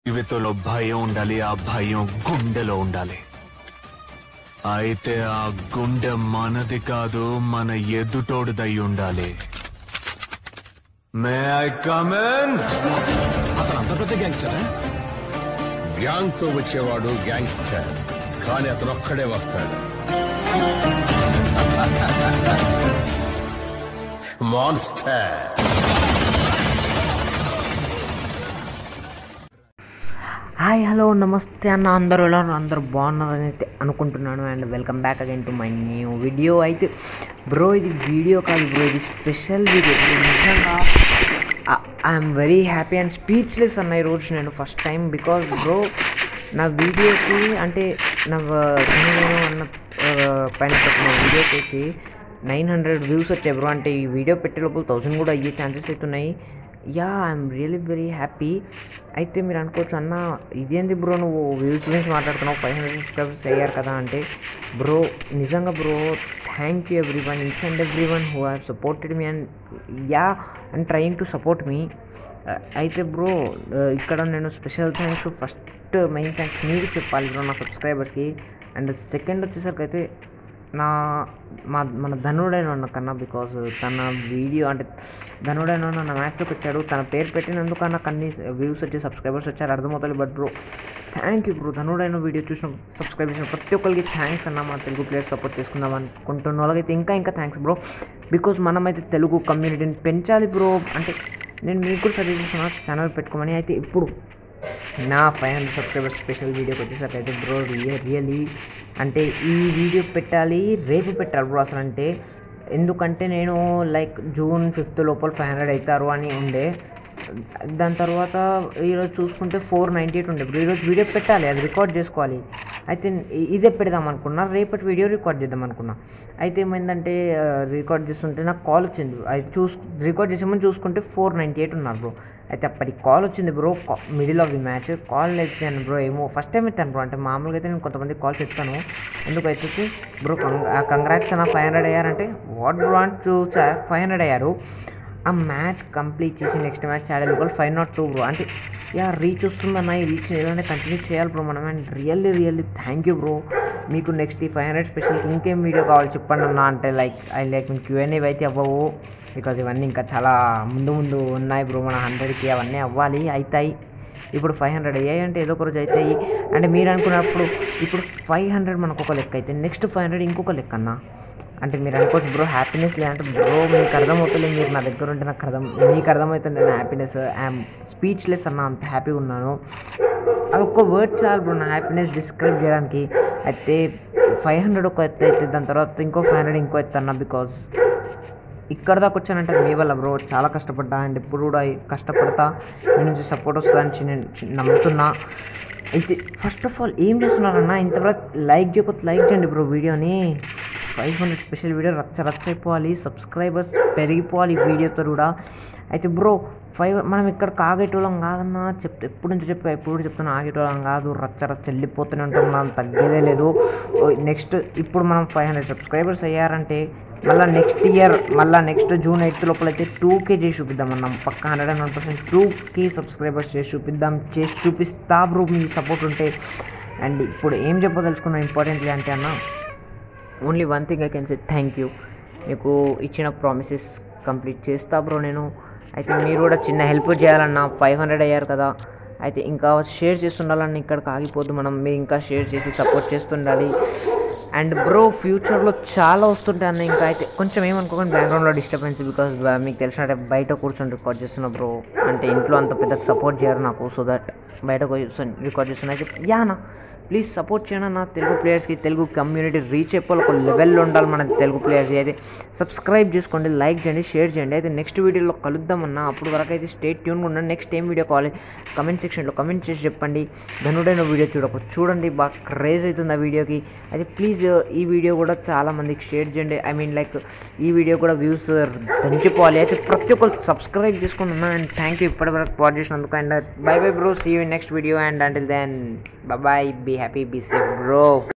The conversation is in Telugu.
జీవితంలో భయం ఉండాలి ఆ భయం గుండెలో ఉండాలి అయితే ఆ గుండె మనది కాదు మన ఎదుటోడిదై ఉండాలి మే ఐ కమెన్ అతను అంత పెద్ద గ్యాంగ్స్టర్ గ్యాంగ్ తో వచ్చేవాడు గ్యాంగ్స్టర్ కానీ అతను ఒక్కడే వస్తాడు మాన్స్టర్ హాయ్ హలో నమస్తే అన్న అందరూ ఎలా ఉన్నారు? అందరూ బాగున్నారని అయితే అనుకుంటున్నాను and welcome back again to my new video అయితే బ్రో ఇది వీడియో కాదు బ్రో ఇది స్పెషల్ వీడియో నిజంగా I'm very happy and speechless అన్న ఈరోజు నేను ఫస్ట్ టైం బికాజ్ బ్రో నా వీడియోకి అంటే నా నేను అన్న ఆ, పైన పెట్టిన వీడియోకి అయితే నైన్ హండ్రెడ్ వ్యూస్ వచ్చాయి బ్రో అంటే ఈ వీడియో పెట్టే లోపల థౌసండ్ కూడా అయ్యే ఛాన్సెస్ అవుతున్నాయి yeah I'm really very happy అయితే మీరు అనుకోవచ్చు అన్న ఇదేంది బ్రో నువ్వు వ్యూస్ గురించి మాట్లాడుతున్నావు ఫైవ్ హండ్రెడ్ సబ్స్క్రైబర్స్ అయ్యారు కదా అంటే బ్రో నిజంగా bro thank you every one each and every one who have supported me and yeah and trying to support me అయితే బ్రో ఇక్కడ నేను special thanks first main thanks మీకు చెప్పాలి బ్రో నా సబ్స్క్రైబర్స్కి అండ్ సెకండ్ వచ్చేసరికి అయితే నా మా మన ధనుడైన ఉన్న కన్నా బికాజ్ తన వీడియో అంటే ధనుడైన ఉన్న నా మ్యాచ్లోకి వచ్చాడు తన పేరు పెట్టినందుకు నాకు అన్ని వ్యూస్ వచ్చి సబ్స్క్రైబర్స్ వచ్చారు అర్థమవుతుంది but bro thank you bro ధనుడైన వీడియో చూసిన సబ్స్క్రైబ్ చేసిన ప్రతి ఒక్కరికి థ్యాంక్స్ అన్న మా తెలుగు ప్లేయర్ సపోర్ట్ చేసుకుందాం అనుకుంటున్న వాళ్ళకైతే ఇంకా ఇంకా థ్యాంక్స్ బ్రో బికాజ్ మనమైతే తెలుగు కమ్యూనిటీని పెంచాలి బ్రో అంటే నేను మీకు కూడా సజెస్ట్ చేస్తున్నా ఛానల్ పెట్టుకోమని అయితే ఇప్పుడు నా ఫైవ్ హండ్రెడ్ సబ్స్క్రైబర్స్ స్పెషల్ వీడియోకి వచ్చేసరికి అయితే బ్రో రియల్లీ అంటే ఈ వీడియో పెట్టాలి రేపు పెట్టాలి బ్రో అసలు అంటే ఎందుకంటే నేను లైక్ జూన్ ఫిఫ్త్ లోపల ఫైవ్ హండ్రెడ్ అవుతారు అని ఉండే దాని తర్వాత ఈరోజు చూసుకుంటే ఫోర్ నైంటీ ఎయిట్ ఉండే ఇప్పుడు ఈరోజు వీడియో పెట్టాలి అది రికార్డ్ చేసుకోవాలి అయితే ఇ- ఇదే పెడదాం అనుకున్నా రేపటి వీడియో రికార్డ్ చేద్దాం అనుకున్నా అయితే ఏమైందంటే రికార్డ్ చేస్తుంటే నాకు కాల్ వచ్చింది అది చూస్ రికార్డ్ చేసామని చూసుకుంటే ఫోర్ నైంటీ ఎయిట్ ఉన్నారు బ్రో అయితే అప్పటికి కాల్ వచ్చింది bro middle of the match call ఎత్తాను బ్రో ఏమో ఫస్ట్ టైం ఎత్తాను బ్రో అంటే మామూలుగా అయితే నేను కొంతమంది కాల్స్ ఎత్తాను ఎందుకు అయితే బ్రో కంగ్రాట్స్ అన్న ఫైవ్ హండ్రెడ్ అయ్యారంటే what bro and to sir five hundred అయ్యారు ఆ మ్యాచ్ కంప్లీట్ చేసి నెక్స్ట్ మ్యాచ్ చాలా లోపల ఫైవ్ నాట్ టూ బ్రో అంటే యా రీచ్ వస్తుందన్న ఈ రీచ్ ఇలానే కంటిన్యూ చేయాలి బ్రో మనం and really really thank you bro మీకు నెక్స్ట్ ఈ ఫైవ్ హండ్రెడ్ స్పెషల్ ఇంకేం వీడియో కావాలి చెప్పండి అన్న అంటే లైక్ ఐ లైక్ క్యూఎన్ఏ అయితే అవ్వవు బికాజ్ ఇవన్నీ ఇంకా చాలా ముందు ముందు ఉన్నాయి బ్రో మన హండ్రెడ్కి అవన్నీ అవ్వాలి అవుతాయి ఇప్పుడు ఫైవ్ హండ్రెడ్ అయ్యాయి అంటే ఏదో ఒక రోజు అవుతాయి అంటే మీరు అనుకున్నప్పుడు ఇప్పుడు ఫైవ్ హండ్రెడ్ మనకు ఒక లెక్క అయితే నెక్స్ట్ ఫైవ్ హండ్రెడ్ ఇంకొక లెక్క అన్న అంటే మీరు అనుకోవచ్చు బ్రో హ్యాపీనెస్ లేదంటే బ్రో మీకు అర్థమవుతుంది మీరు నా దగ్గర ఉంటే నాకు అర్థం మీకు అర్థమవుతుంది నా హ్యాపీనెస్ ఐఎమ్ స్పీచ్లెస్ అన్న అంత హ్యాపీగా ఉన్నాను అది ఒక్క వర్డ్ చాలు బ్రో నా హ్యాపీనెస్ డిస్క్రైబ్ చేయడానికి అయితే ఫైవ్ హండ్రెడ్ ఒక ఎత్తు అయితే దాని తర్వాత ఇంకో ఫైవ్ హండ్రెడ్ ఇంకో ఎత్తు అన్న బికాజ్ ఇక్కడ దాకా వచ్చానంటే అది మీ వల్ల బ్రో చాలా కష్టపడ్డా అండ్ ఇప్పుడు కూడా కష్టపడతా మీ నుంచి సపోర్ట్ వస్తుందని నేను చి- నమ్ముతున్నా అయితే ఫస్ట్ ఆఫ్ ఆల్ ఏం చేస్తున్నారన్నా ఇంతవరకు లైక్ చేయకపోతే లైక్ చేయండి బ్రో వీడియోని ఫైవ్ హండ్రెడ్ స్పెషల్ వీడియో రచ్చ రచ్చ అయిపోవాలి సబ్స్క్రైబర్స్ పెరిగిపోవాలి ఈ వీడియోతో కూడా అయితే బ్రో ఫైవ్ మనం ఇక్కడ ఆగేటోళ్ళం కాదన్నా చెప్తే ఎప్పుడు నుంచి చెప్పా ఎప్పుడు కూడా చెప్తున్నా ఆగేటోళ్ళం కాదు రచ్చ రచ్చ వెళ్ళిపోతూనే ఉంటాం మనం తగ్గేదే లేదు నెక్స్ట్ ఇప్పుడు మనం ఫైవ్ హండ్రెడ్ సబ్స్క్రైబర్స్ అయ్యారంటే మళ్ళీ నెక్స్ట్ ఇయర్ మళ్ళీ నెక్స్ట్ జూన్ ఎయిత్ లోపల అయితే టూ కే చేసి చూపిద్దాం అన్నాం పక్క hundred and one percent two K subscribers చేసి చూపిద్దాం చేసి చూపిస్తా బ్రో మీ సపోర్ట్ ఉంటే అండ్ ఇప్పుడు ఏం చెప్పదలుచుకున్నా ఇంపార్టెంట్లీ అంటే అన్న only one thing I can say thank you మీకు ఇచ్చిన ప్రామిసెస్ కంప్లీట్ చేస్తా బ్రో నేను అయితే మీరు కూడా చిన్న హెల్ప్ చేయాలన్నా ఫైవ్ హండ్రెడ్ అయ్యారు కదా అయితే ఇంకా షేర్ చేస్తుండాలన్న ఇక్కడికి ఆగిపోద్దు మనం మీరు ఇంకా షేర్ చేసి సపోర్ట్ చేస్తుండాలి అండ్ బ్రో ఫ్యూచర్లో చాలా వస్తుంటాయి అన్న ఇంకా అయితే కొంచెం ఏమనుకోకండి బ్యాక్గ్రౌండ్లో డిస్టర్బెన్స్ బికాజ్ మీకు తెలిసినట్టే బయట కూర్చొని రికార్డ్ చేస్తున్నా బ్రో అంటే ఇంట్లో అంత పెద్ద సపోర్ట్ చేయరు నాకు సో దట్ బయట కూర్చొని రికార్డ్ చేస్తున్నా అయితే యానా ప్లీజ్ సపోర్ట్ చేయండి నా తెలుగు ప్లేయర్స్కి తెలుగు కమ్యూనిటీ రీచ్ అయిపోవాలి ఒక లెవెల్లో ఉండాలి మన తెలుగు ప్లేయర్స్ అయితే సబ్స్క్రైబ్ చేసుకోండి లైక్ చేయండి షేర్ చేయండి అయితే నెక్స్ట్ వీడియోలో కలుద్దామన్నా అప్పుడు వరకు అయితే స్టేట్ ట్యూన్గా ఉండండి నెక్స్ట్ ఏం వీడియో కావాలి కమెంట్ సెక్షన్లో కమెంట్ చేసి చెప్పండి ధనుడైన వీడియో చూడకు చూడండి బాగా క్రేజ్ అవుతుంది ఆ వీడియోకి అయితే ప్లీజ్ ఈ వీడియో కూడా చాలా మందికి షేర్ చేయండి ఐ మీన్ లైక్ ఈ వీడియో కూడా వ్యూస్ పెంచిపోవాలి అయితే ప్రతి ఒక్కరు సబ్స్క్రైబ్ చేసుకుని ఉన్నా అండ్ థ్యాంక్ యూ ఇప్పటివరకు వాచ్ చేసినందుకు and bye bye bro see you next video and until then bye be happy be safe bro